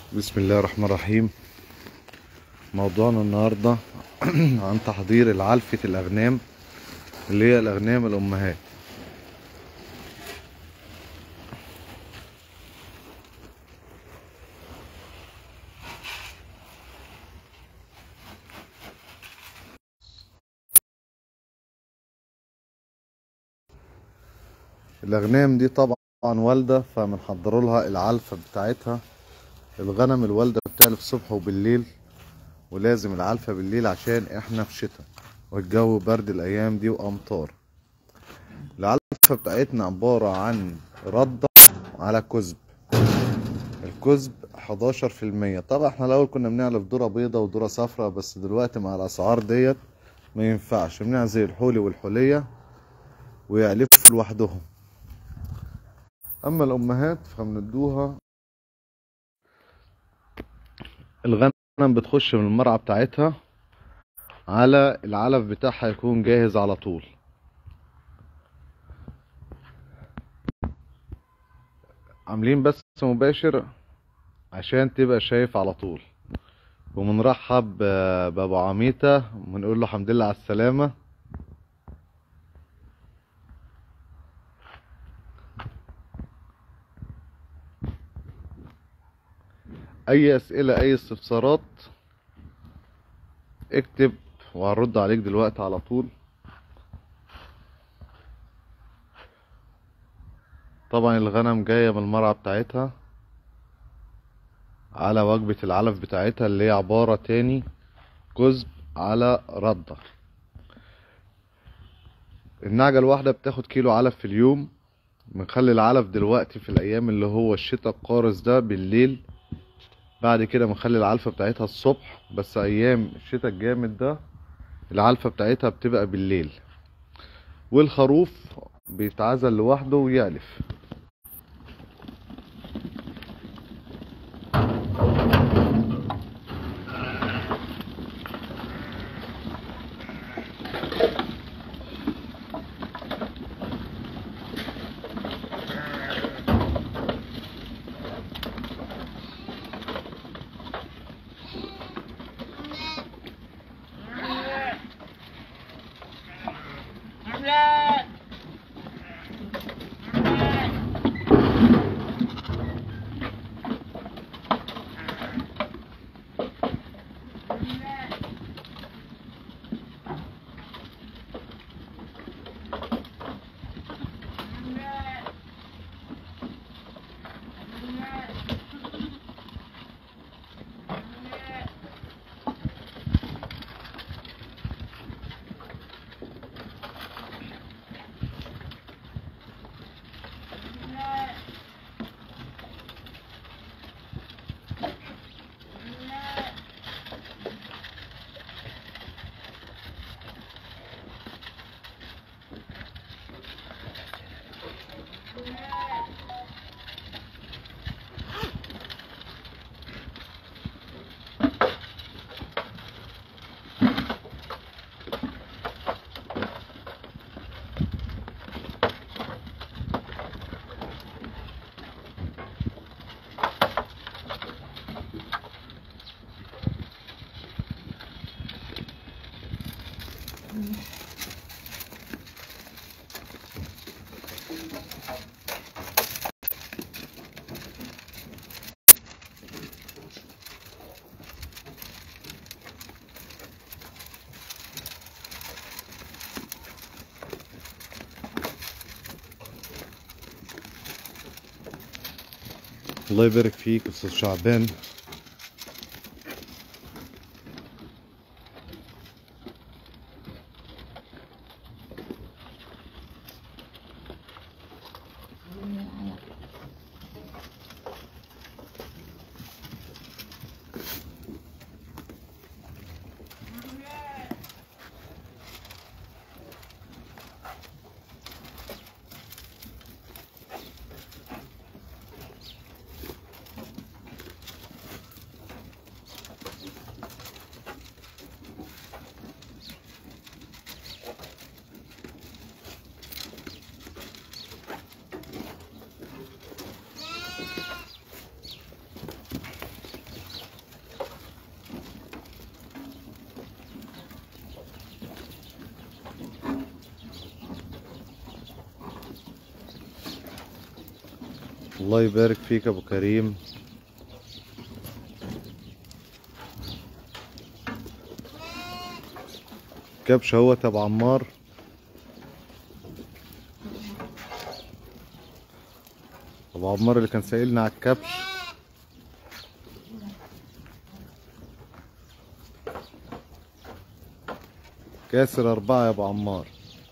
بسم الله الرحمن الرحيم موضوعنا النهاردة عن تحضير العلفة الأغنام اللي هي الأغنام الأمهات الأغنام دي طبعا والدة فبنحضر لها العلفة بتاعتها الغنم الوالدة بتعلف الصبح وبالليل ولازم العلفة بالليل عشان احنا في شتاء والجو برد الايام دي وامطار العلفة بتاعتنا عبارة عن ردة على كزب الكزب 11% طبعا احنا الاول كنا بنعلف ذرة بيضة وذرة صفراء بس دلوقتي مع الاسعار ديت ما ينفعش بنعزل الحولي والحولية ويعلفوا لوحدهم اما الامهات فبندوها الغنم بتخش من المرعى بتاعتها على العلف بتاعها يكون جاهز على طول عاملين بس مباشر عشان تبقى شايف على طول وبنرحب بابو عميتة ونقول له الحمد لله على السلامة اي اسئلة اي استفسارات اكتب وهرد عليك دلوقتي على طول طبعا الغنم جاية من المرعى بتاعتها على وجبة العلف بتاعتها اللي هي عبارة تاني كزب على ردة النعجة الواحدة بتاخد كيلو علف في اليوم بنخلي العلف دلوقتي في الايام اللي هو الشتاء القارس ده بالليل بعد كده بنخلي العلفة بتاعتها الصبح بس ايام الشتاء الجامد ده العلفة بتاعتها بتبقى بالليل والخروف بيتعزل لوحده ويعلف الله يبارك فيك استاذ شعبان الله يبارك فيك ابو كريم كبش هو تبع عمار ابو عمار اللي كان سائلنا على الكبش كاسر أربعة يا أبو عمار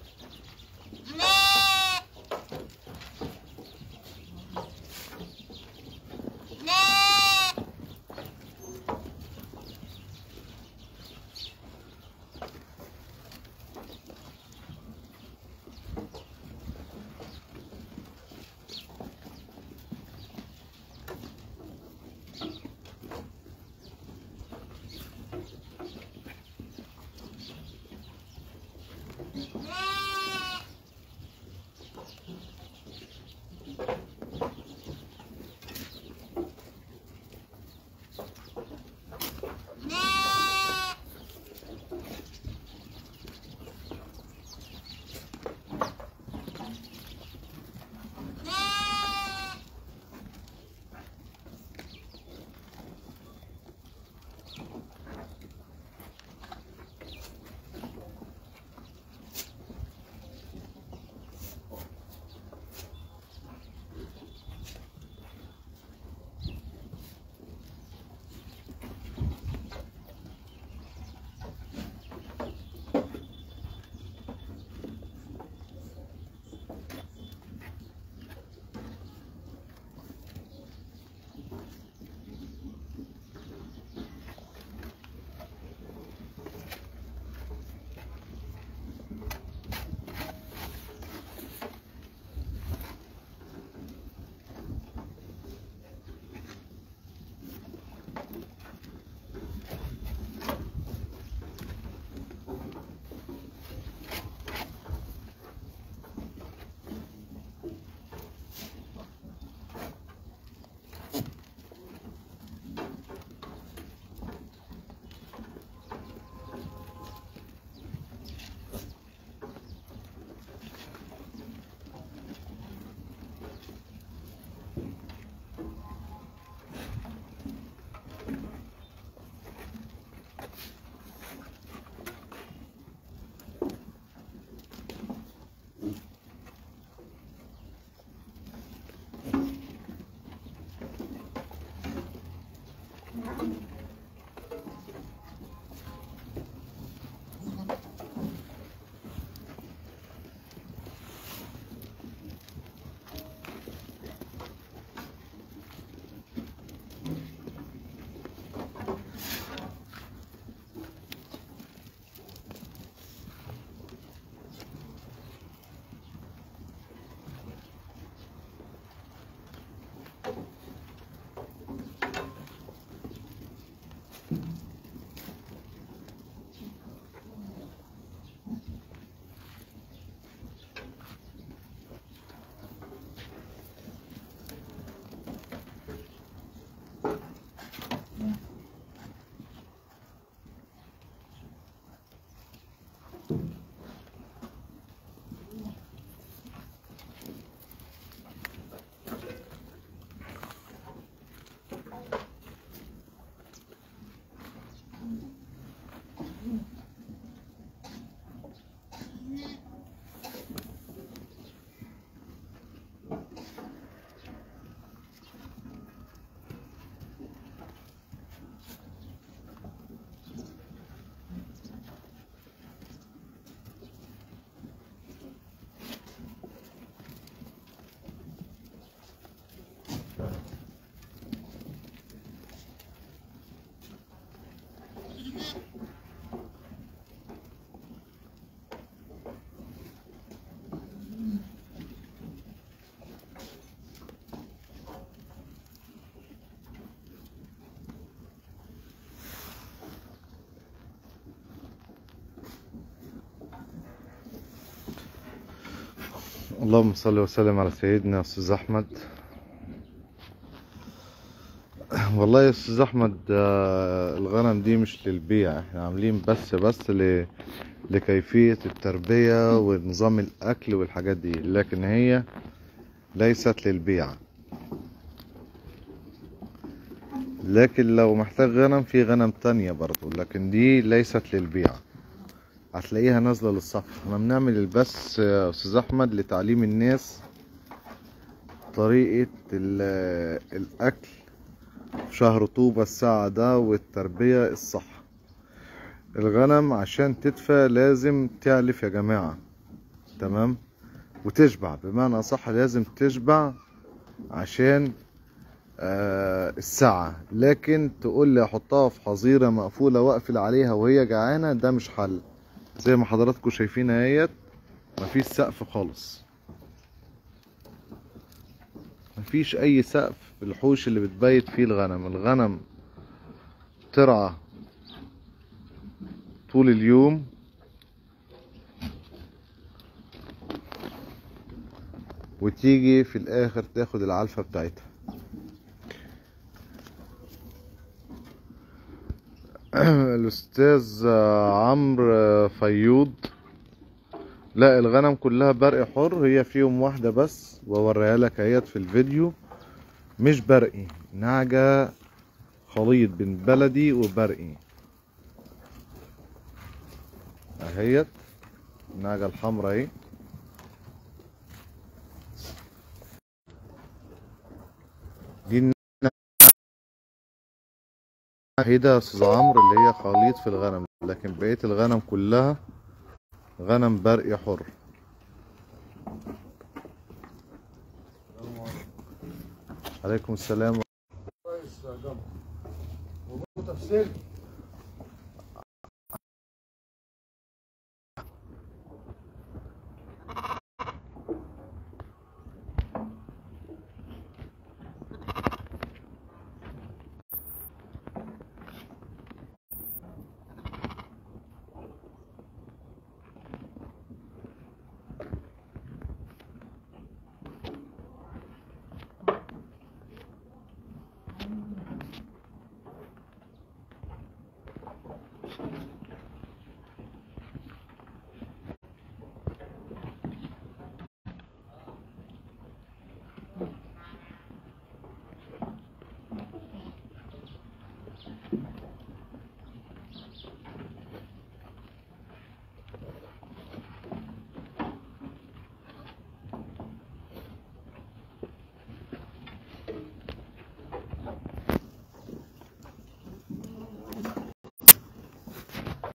اللهم صل وسلم على سيدنا استاذ احمد والله يا استاذ احمد آه، الغنم دي مش للبيع احنا عاملين بس بس ل... لكيفية التربية ونظام الاكل والحاجات دي لكن هي ليست للبيع لكن لو محتاج غنم في غنم تانية برضو لكن دي ليست للبيع هتلاقيها نازلة للصف احنا بنعمل البث يا استاذ احمد لتعليم الناس طريقة ال- الاكل في شهر طوبة الساعة ده والتربية الصح الغنم عشان تدفى لازم تعلف يا جماعة تمام وتشبع بمعنى صح لازم تشبع عشان آه الساعة لكن تقول لي احطها في حظيرة مقفولة واقفل عليها وهي جعانة ده مش حل زي ما حضراتكم شايفين اهيت مفيش سقف خالص مفيش اي سقف في الحوش اللي بتبيت فيه الغنم الغنم ترعى طول اليوم وتيجي في الاخر تاخد العلفة بتاعتها الاستاذ عمرو فيوض لا الغنم كلها برق حر هي فيهم واحدة بس واوريها لك اهيت في الفيديو مش برقي نعجة خليط بين بلدي وبرقي اهيت النعجة الحمراء اهي دي الوحيدة يا استاذ عمرو اللي هي خليط في الغنم لكن بقية الغنم كلها غنم برقي حر عليكم السلام كويس يا جماعه وبرضه تفسير